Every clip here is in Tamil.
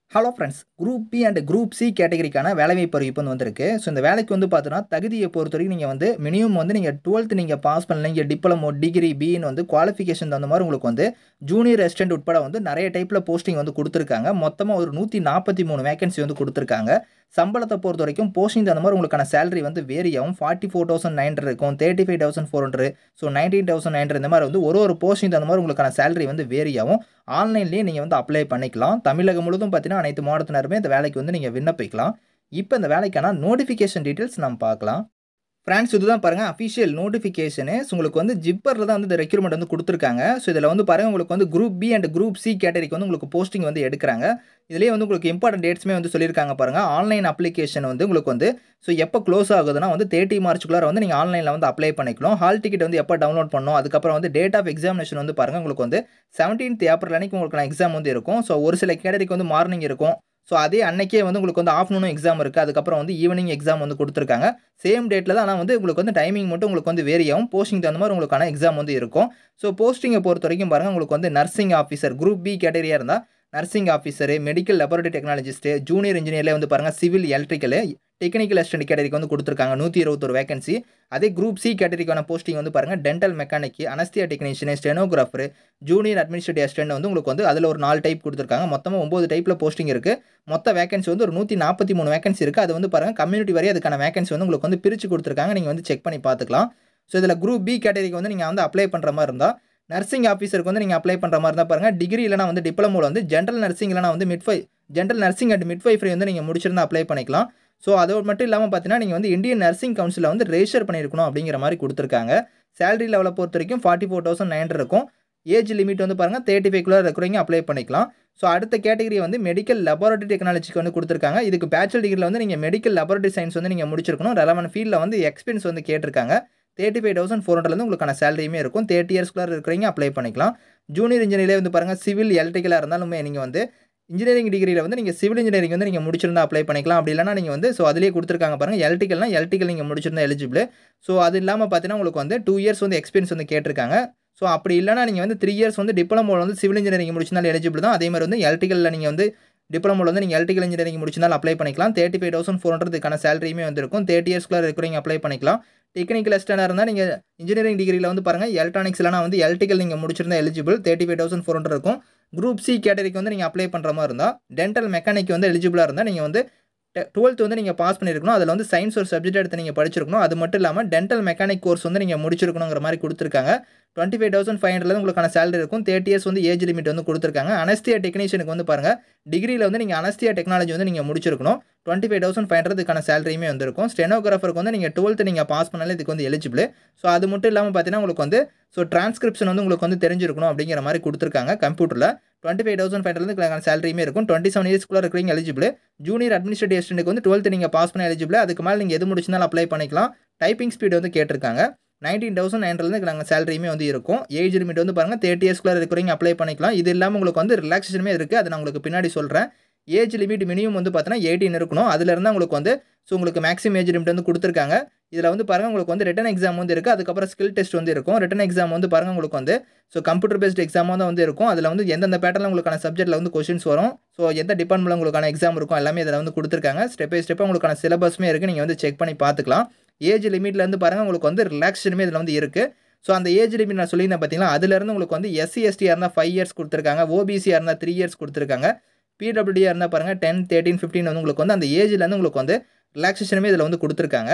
hello friends group B and group C கேட்டகரிக்கான வேலைவாய்ப்பு அறிவிப்பு வந்து வந்திருக்கு ஸோ இந்த வேலைக்கு வந்து பார்த்தீங்கன்னா தகுதியை பொறுத்த வரைக்கும் நீங்கள் வந்து மினிமம் வந்து நீங்கள் டுவெல்த் நீங்கள் பாஸ் பண்ணல இங்கே டிப்ளமோ டிகிரி பின்னு வந்து குவாலிஃபிகேஷன் தகுந்த மாதிரி உங்களுக்கு வந்து ஜூனியர் ரெஸ்டன்ட் உட்பட வந்து நிறைய டைப்பில் போஸ்டிங் வந்து கொடுத்துருக்காங்க மொத்தமாக ஒரு நூற்றி நாற்பத்தி மூணு வேகன்சி வந்து கொடுத்துருக்காங்க சம்பளத்தை பொறுத்த வரைக்கும் போஸ்டிங் தகுந்த மாதிரி உங்களுக்கான சேலரி வந்து வேரி ஆகும் ஃபார்ட்டி ஃபோர் தௌசண்ட் நைன் இருக்கும் thirty five thousand four hundred so nineteen thousand nine இந்த மாதிரி வந்து ஒரு ஒரு போஸ்டிங் தகுந்த மாதிரி உங்களுக்கான சேலரி வந்து வேரி ஆகும் ஆன்லைன்லேயே நீங்கள் வந்து அப்ளை பண்ணிக்கலாம் தமிழகம் முழுவதும் பார்த்தீங்கன்னா அனைத்து மாவட்டத்தினருமே இந்த வேலைக்கு வந்து நீங்கள் விண்ணப்பிக்கலாம் இப்போ இந்த வேலைக்கான நோட்டிஃபிகேஷன் டீட்டெயில்ஸ் நம்ம பார்க்கலாம் ஃப்ரெண்ட்ஸ் இதுதான் பாருங்கள் அஃபிஷியல் நோட்டிஃபிகேஷனு ஸோ உங்களுக்கு வந்து ஜிப்பரில் தான் வந்து இந்த ரெக்யூர்மெண்ட் வந்து கொடுத்துருக்காங்க ஸோ இதில் வந்து பாருங்கள் உங்களுக்கு வந்து group B and group C கேட்டரிக்கு வந்து உங்களுக்கு போஸ்டிங் வந்து எடுக்கிறாங்க இதுலேயே வந்து உங்களுக்கு இம்பார்ட்டன்ட் டேட்ஸுமே வந்து சொல்லியிருக்காங்க பாருங்கள் ஆன்லைன் அப்ளிகேஷன் வந்து உங்களுக்கு வந்து ஸோ எப்போ க்ளோஸ் ஆகுதுன்னா வந்து தேர்ட்டி மார்ச்சுக்குள்ளார வந்து நீங்கள் ஆன்லைனில் வந்து அப்ளை பண்ணிக்கலாம் ஹால் டிக்கெட் வந்து எப்போ டவுன்லோட் பண்ணணும் அதுக்கப்புறம் வந்து டேட் ஆஃப் எக்ஸாமினேஷன் வந்து பாருங்கள் உங்களுக்கு வந்து செவன்டீன்த் ஏப்ரல் அன்னைக்கு உங்களுக்கு எக்ஸாம் வந்து இருக்கும் ஸோ ஒரு சில கேட்டரிக்கு வந்து மார்னிங் இருக்கும் ஸோ அதே அன்னைக்கே வந்து உங்களுக்கு வந்து ஆஃப்டர்நூன் எக்ஸாம் இருக்குது அதுக்கப்புறம் வந்து ஈவினிங் எக்ஸாம் வந்து கொடுத்துருக்காங்க சேம் டேட்டில் தான் ஆனால் வந்து உங்களுக்கு வந்து டைமிங் மட்டும் உங்களுக்கு வந்து வேரி ஆகும் போஸ்டிங் தகுந்த மாதிரி உங்களுக்கான எக்ஸாம் வந்து இருக்கும் ஸோ போஸ்டிங்கை பொறுத்த வரைக்கும் பாருங்கள் உங்களுக்கு வந்து நர்சிங் ஆஃபீஸர் குரூப் பி கேட்டரியாக இருந்தால் nursing officer medical laboratory technologist junior இன்ஜினியர்லேயே வந்து பாருங்கள் சிவில் எலக்ட்ரிக்கல் டெக்னிக்கல் அசிஸ்டன்ட் கேட்டரிக்கு வந்து கொடுத்துருக்காங்க நூற்றி இருபத்தொரு வேகன்சி அதே குரூப் சி கேட்டரிக்கான போஸ்டிங் வந்து பாருங்கள் dental mechanic anaesthesia technician stenographer junior administrative assistant வந்து உங்களுக்கு வந்து அதில் ஒரு நாலு டைப் கொடுத்துருக்காங்க மொத்தமாக ஒம்பது டைப்பில் போஸ்டிங் இருக்குது மொத்த வேகன்சி வந்து ஒரு நூற்றி நாற்பத்தி மூணு வேகன்சி இருக்குது அது வந்து பாருங்கள் கம்யூனிட்டி வரை அதுக்கான வேகன்சி வந்து உங்களுக்கு வந்து பிரித்து கொடுத்துருக்காங்க நீங்கள் வந்து செக் பண்ணி பார்த்துக்கலாம் ஸோ இதில் குரூப் பி கேட்டரிக்கு வந்து நீங்கள் வந்து அப்ளை பண்ணுற மாதிரி இருந்தால் நர்சிங் ஆஃபீஸருக்கு வந்து நீங்கள் அப்ளை பண்ணுற மாதிரி இருந்தால் பாருங்கள் டிகிரி இல்லைனா வந்து டிப்ளமோவில் வந்து ஜென்ரல் நர்சிங் இல்லைனா வந்து midwife general nursing and midwifery வந்து நீங்கள் முடிச்சிருந்தா அப்ளை பண்ணிக்கலாம் ஸோ அதோடு மட்டும் இல்லாமல் பார்த்தீங்கன்னா நீங்கள் வந்து இந்தியன் நர்சிங் கவுன்சிலில் வந்து ரெஜிஸ்டர் பண்ணியிருக்கணும் அப்படிங்கிற மாதிரி கொடுத்துருக்காங்க சேலரி லெவலை பொறுத்த வரைக்கும் ஃபார்ட்டி ஃபோர் தௌசண்ட் நைன் இருக்கும் ஏஜ் லிமிட் வந்து பாருங்கள் தேர்ட்டி ஃபைவ் குள்ளே இருக்கிறவங்க அப்ளை பண்ணிக்கலாம் ஸோ அடுத்த கேட்டகரி வந்து மெடிக்கல் லெபார்டரி டெக்னாலஜிக்கு வந்து கொடுத்துருக்காங்க இதுக்கு பேச்சுலர் டிகிரியில் வந்து நீங்கள் மெடிக்கல் லெபார்டரி சயின்ஸ் வந்து நீங்கள் முடிச்சிருக்கணும் ரெலவன் ஃபீல்டில் வந்து எக்ஸ்பீரியன்ஸ் வந்து கேட்டிருக்காங்க தேர்ட்டி ஃபைவ் தௌசண்ட் ஃபோர் ஹண்ட்ரட்லேருந்து உங்களுக்கான சேலரியுமே இருக்கும் தேர்ட்டி இயர்ஸ்க்குள்ளே இருக்கிறவங்க அப்ளை பண்ணிக்கலாம் ஜூனியர் இன்ஜினியரில் வந்து பாருங்கள் சிவில் எலக்ட்ரிக்கலாக இருந்தாலுமே நீங்கள் வந்து இன்ஜினியரிங் டிகிரியில் வந்து நீங்கள் சிவில் இன்ஜினியரிங் வந்து நீங்கள் முடிச்சிருந்தா அப்ளை பண்ணிக்கலாம் அப்படி இல்லைனா நீங்கள் வந்து ஸோ அதிலே கொடுத்துருக்காங்க பாருங்கள் எலக்ட்ரிக்கல்னா எலக்ட்ரிக்கல் நீங்கள் முடிச்சிருந்தா எலிஜிபிள் ஸோ அது இல்லாமல் பார்த்தீங்கன்னா உங்களுக்கு வந்து டூ இயர்ஸ் வந்து எக்ஸ்பீரியன்ஸ் வந்து கேட்டிருக்காங்க ஸோ அப்படி இல்லைனா நீங்கள் வந்து த்ரீ இயர்ஸ் வந்து டிப்ளமோவில் வந்து சிவில் இன்ஜினியரிங் முடிச்சிருந்தாலும் எலிஜிபிள் தான் அதே மாதிரி வந்து எலக்ட்ரிக்கலில் நீங்கள் வந்து டிப்ளமோவில் வந்து நீங்கள் எலக்ட்ரிக்கல் இன்ஜினியரிங் முடிச்சிருந்தாலும் அப்ளை பண்ணிக்கலாம் தேர்ட்டி ஃபைவ் தௌசண்ட் ஃபோர் ஹண்ட்ரதுக்கான சேலரியுமே வந்துருக்கும் தேர்ட்டி இயர்ஸ்க்குள்ள இருக்கிறவங்க அப்ளை பண்ணிக்கலாம் டெக்னிக்கல் அசிஸ்டண்டாக இருந்தால் நீங்கள் இன்ஜினியரிங் டிகிரியில் வந்து பாருங்கள் எலக்ட்ரானிக்ஸ் இல்லைனா வந்து எலக்ட்ரிக்கல் நீங்கள் முடிச்சிருந்தா eligible thirty five thousand four hundred இருக்கும் குரூப் சி கேட்டரிக்கு வந்து நீங்கள் அப்ளை பண்ணுற மாதிரி இருந்தால் டென்டல் மெக்கானிக் வந்து எலிஜிபிளாக இருந்தால் நீங்கள் வந்து டுவெல்த் வந்து நீங்கள் பாஸ் பண்ணியிருக்கணும் அதில் வந்து சயின்ஸ் ஒரு சப்ஜெக்ட் எடுத்து நீங்கள் படிச்சிருக்கணும் அது மட்டும் இல்லாமல் டென்டல் மெக்கானிக் கோர்ஸ் வந்து நீங்கள் முடிச்சிருக்கணுங்கிற மாதிரி கொடுத்துருக்காங்க twenty five thousand five hundred உங்களுக்கான சேலரி இருக்கும் தேர்ட்டி இயர்ஸ் வந்து ஏஜ் லிமிட் வந்து கொடுத்துருக்காங்க அனஸ்தியா டெக்னீஷியனுக்கு வந்து பாருங்கள் டிகிரியில் வந்து நீங்கள் அனஸ்தியா டெக்னாலஜி வந்து நீங்கள் முடிச்சிருக்கணும் டுவெண்ட்டி ஃபைவ் தௌசண்ட் ஃபைவ் ஹண்ட்ரதுக்கான சேலரியுமே வந்திருக்கும் ஸ்டெனோகிராஃபருக்கு வந்து நீங்கள் டுவெல்த் நீங்கள் பாஸ் பண்ணாலே இதுக்கு வந்து எலிஜிபிள் ஸோ அது மட்டும் இல்லாமல் பார்த்தீங்கன்னா உங்களுக்கு வந்து ஸோ டிரான்ஸ்கிரிப்ஷன் வந்து உங்களுக்கு வந்து தெரிஞ்சிருக்கணும் அப்படிங்கிற மாதிரி கொடுத்துருக்காங்க கம்ப்யூட்டரில் twenty five thousand five hundred சேலரியுமே இருக்கும் டுவெண்ட்டி செவன் இயர்ஸ்க்குள்ள இருக்கிறீங்க எலிஜிபிள் ஜூனியர் அட்மினிஸ்ட்ரேட்டிவ் அசிஸ்டன்ட்டுக்கு வந்து டுவெல்த் நீங்கள் பாஸ் பண்ண எலிஜிபிள் அதுக்கு மேலே நீங்கள் எது முடிச்சிருந்தாலும் அப்ளை பண்ணிக்கலாம் டைப்பிங் ஸ்பீடு வந்து கேட்டிருக்காங்க நைன்டீன் தௌசண்ட் நைன்லேருந்து நாங்கள் சேலரியுமே வந்து இருக்கும் ஏஜ் லிமிட் வந்து பாருங்கள் தேர்ட்டி இயர்ஸ்க்குள்ள இருக்கிறவங்க அப்ளை பண்ணிக்கலாம் இது இல்லாமல் உங்களுக்கு வந்து ரிலாக்ஸேஷனுமே இருக்குது அதை நான் உங்களுக்கு பின்னாடி சொல்கிறேன் ஏஜ் லிமிட் மினிமம் வந்து பார்த்தீங்கன்னா எயிட்டீன் இருக்கணும் அதில் இருந்தால் உங்களுக்கு வந்து ஸோ உங்களுக்கு மேக்ஸிமம் ஏஜ் லிமிட் வந்து கொடுத்துருக்காங்க இதில் வந்து பாருங்கள் உங்களுக்கு வந்து ரிட்டன் எக்ஸாம் வந்து இருக்குது அதுக்கப்புறம் ஸ்கில் டெஸ்ட் வந்து இருக்கும் ரிட்டன் எக்ஸாம் வந்து பாருங்கள் உங்களுக்கு வந்து ஸோ கம்ப்யூட்டர் பேஸ்ட் எக்ஸாமாக தான் வந்து இருக்கும் அதில் வந்து எந்தெந்த பேட்டர்ல உங்களுக்கான சப்ஜெக்ட்டில் வந்து கொஷின்ஸ் வரும் ஸோ எந்த டிபார்ட்மெண்ட்டில் உங்களுக்கான எக்ஸாம் இருக்கும் எல்லாமே இதில் வந்து கொடுத்துருக்காங்க ஸ்டெப் பை ஸ்டெப்பாக உங்களுக்கான சிலபஸ்மே இருக்குது நீங்கள் வந்து செக் பண்ணி பார்த்துக்கலாம் ஏஜ் லிமிட்லேருந்து பாருங்கள் உங்களுக்கு வந்து ரிலாக்ஸேஷனுமே இதில் வந்து இருக்குது ஸோ அந்த ஏஜ் லிமிட் நான் சொல்லியிருந்தேன் பார்த்தீங்களா அதுலேருந்து உங்களுக்கு வந்து எஸ்சி எஸ்டியாக இருந்தால் ஃபைவ் இயர்ஸ் கொடுத்துருக்காங்க ஓபிசியாக இருந்தால் த்ரீ இயர்ஸ் கொடுத்துருக்காங்க பிடபிள்யூடியாக இருந்தால் பாருங்கள் டென் தேர்ட்டின் ஃபிஃப்டின் வந்து உங்களுக்கு வந்து அந்த ஏஜ்லேருந்து உங்களுக்கு வந்து ரிலாக்ஸேஷனுமே இதில் வந்து கொடுத்துருக்காங்க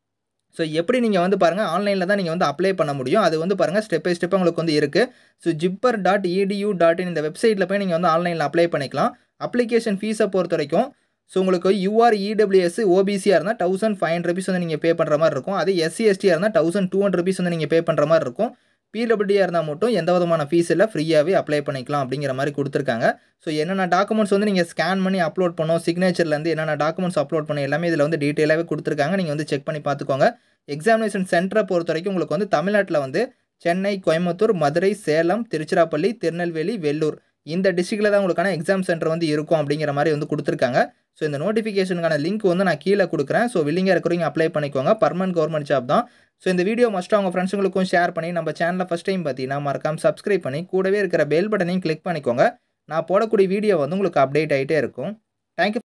ஸோ எப்படி நீங்கள் வந்து பாருங்கள் ஆன்லைனில் தான் நீங்கள் வந்து அப்ளை பண்ண முடியும் அது வந்து பாருங்கள் ஸ்டெப் பை ஸ்டெப் உங்களுக்கு வந்து இருக்குது so JIPMER dot edu dot in இந்த வெப்சைட்டில் போய் நீங்கள் வந்து ஆன்லைனில் அப்ளை பண்ணிக்கலாம் அப்ளிகேஷன் ஃபீஸை பொறுத்த வரைக்கும் ஸோ உங்களுக்கு யூஆர் இடபிள்யூஎஸ் ஓபிசியாக இருந்தால் தௌசண்ட் ஃபைவ் ஹண்ட்ரட் ருபீஸ் வந்து நீங்கள் பே பண்ணுற மாதிரி இருக்கும் அதே எஸ்சி எஸ்டியாக இருந்தால் தௌசண்ட் டூ ஹண்ட்ரட் ருபீஸ் வந்து நீங்கள் பே பண்ணுற மாதிரி இருக்கும் பிடபிள்யூடியாக இருந்தால் மட்டும் எந்த விதமான ஃபீஸ் இல்லை ஃப்ரீயாகவே அப்ளை பண்ணிக்கலாம் அப்படிங்கிற மாதிரி கொடுத்துருக்காங்க ஸோ என்னென்ன டாக்குமெண்ட்ஸ் வந்து நீங்கள் ஸ்கேன் பண்ணி அப்லோட் பண்ணோம் சிக்னேச்சர்லேருந்து என்னென்ன டாக்குமெண்ட்ஸ் அப்லோட் பண்ண எல்லாமே இதில் வந்து டீட்டெயிலாகவே கொடுத்துருக்காங்க நீங்கள் வந்து செக் பண்ணி பார்த்துக்கோங்க எக்ஸாமினேஷன் சென்டரை பொறுத்த வரைக்கும் உங்களுக்கு வந்து தமிழ்நாட்டில் வந்து சென்னை கோயம்புத்தூர் மதுரை சேலம் திருச்சிராப்பள்ளி திருநெல்வேலி வெள்ளூர் இந்த டிஸ்ட்ரிக்டில் தான் உங்களுக்கான எக்ஸாம் சென்டர் வந்து இருக்கும் அப்படிங்கிற மாதிரி வந்து கொடுத்துருக்காங்க ஸோ இந்த நோட்டிஃபிகேஷனுக்கான லிங்க் வந்து நான் கீழே கொடுக்குறேன் ஸோ வில்லிங்காக இருக்கிறவங்க அப்ளை பண்ணிக்கோங்க பர்மனன்ட் கவர்மெண்ட் ஜாப் தான் ஸோ இந்த வீடியோ மஸ்ட்டு அவங்க ஃப்ரெண்ட்ஸுங்களுக்கும் ஷேர் பண்ணி நம்ம சேனலில் ஃபஸ்ட் டைம் பார்த்தீங்கன்னா மறக்காம சப்ஸ்கிரைப் பண்ணி கூடவே இருக்கிற பெல் பட்டனையும் கிளிக் பண்ணிக்கோங்க நான் போடக்கூடிய வீடியோ வந்து உங்களுக்கு அப்டேட் ஆகிட்டே இருக்கும் தேங்க்யூ